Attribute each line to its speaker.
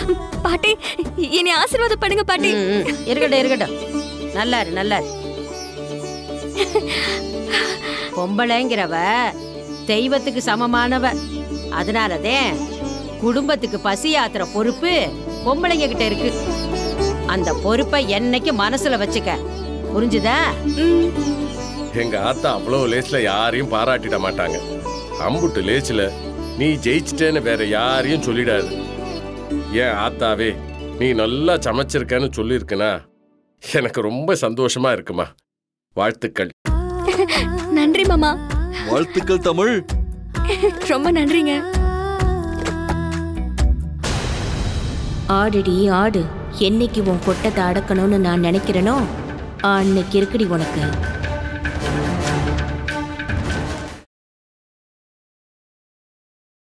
Speaker 1: பாட்டி என்னை ஆசீர்வாதம் பண்ணுங்க பாட்டி
Speaker 2: ம், ம். இருக்கட்டும் இருக்கட்டும் நல்லா இரு நல்லா இரு பொம்பளைங்கிறவ தெய்வத்துக்கு சமமானவ அதனாலதே குடும்பத்துக்கு பசி ஆத்துற பொறுப்பு பொம்பளைங்க கிட்ட இருக்கு அந்த பொறுப்பை என்னைக்கு மனசுல வச்சுக்க புரிஞ்சுதா
Speaker 1: ம்,
Speaker 3: எங்க ஆத்தா அவ்வளவு லேஸ்ல யாரையும் பாராட்டிட மாட்டாங்க அம்புட்டு லேஸ்ல நீ ஜெயிச்சிட்டேன்னு வேற யாரையும் சொல்லிடாது ஏன் ஆத்தாவே நீ நல்லா சமைச்சிருக்கன்னு சொல்லியிருக்குனா எனக்கு ரொம்ப சந்தோஷமா இருக்குமா வாழ்த்துக்கள்
Speaker 1: நன்றி மாமா
Speaker 4: வாழ்த்துக்கள் தமிழ்
Speaker 1: ரொம்ப நன்றிங்க
Speaker 5: ஆடுடி ஆடு என்னைக்கு உன் கொட்டத்தை அடக்கணும்னு நான் நினைக்கிறேனோ அன்னைக்கு இருக்குடி உனக்கு